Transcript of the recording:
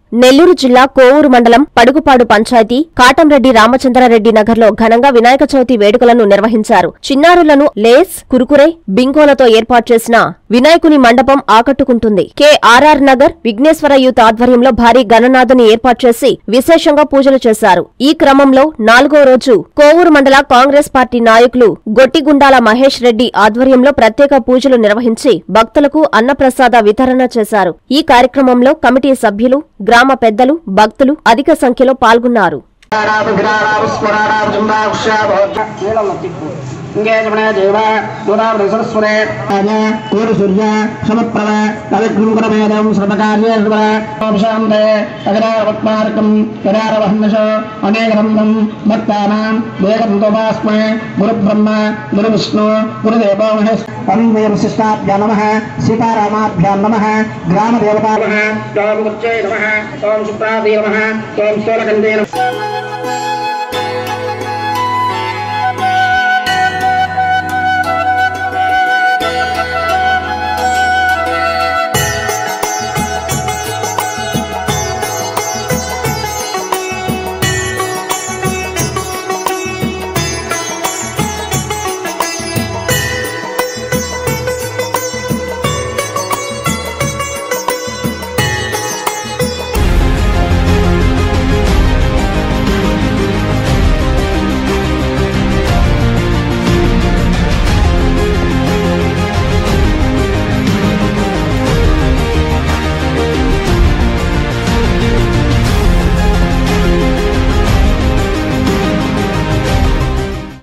నెల్లూరు జిల్లా కోవూరు మండలం పడుగుపాడు పంచాయతీ కాటంరెడ్డి రామచంద్రారెడ్డి నగర్లో ఘనంగా వినాయక చవితి వేడుకలను నిర్వహించారు చిన్నారులను లేస్ కురుకురే బింగోలతో ఏర్పాటు చేసిన వినాయకుని మండపం ఆకట్టుకుంటుంది కెఆర్ఆర్ నగర్ విఘ్నేశ్వర యూత్ ఆధ్వర్యంలో భారీ గణనాథుని ఏర్పాటు చేసి విశేషంగా పూజలు చేశారు ఈ క్రమంలో నాలుగో రోజు కోవూరు మండల కాంగ్రెస్ పార్టీ నాయకులు గొట్టిగుండాల మహేష్ రెడ్డి ఆధ్వర్యంలో ప్రత్యేక పూజలు నిర్వహించి భక్తులకు అన్నప్రసాద వితరణ చేశారు ఈ కార్యక్రమంలో కమిటీ సభ్యులు గ్రామ పెద్దలు భక్తులు అధిక సంఖ్యలో పాల్గొన్నారు కోరు సూర్య సమప్రభ కవిగ్రుకరమేదం సర్వకార్యేశ్వరాంతే అగరావత్మార్కం గరారవహన్నశ అనేకనందం భక్తానాం వేగంతోపాస్మే గురుబ్రహ్మ గురువిష్ణు గురుదేవో మహేశ్ పందేవ శిష్టాభ్యా నమ సీతారామాభ్యా నమ గ్రామదేవతా నమ ఓం ముచ్చై నమ ఓం సుప్రాదే నమ ఓం స్థూలకందే నమ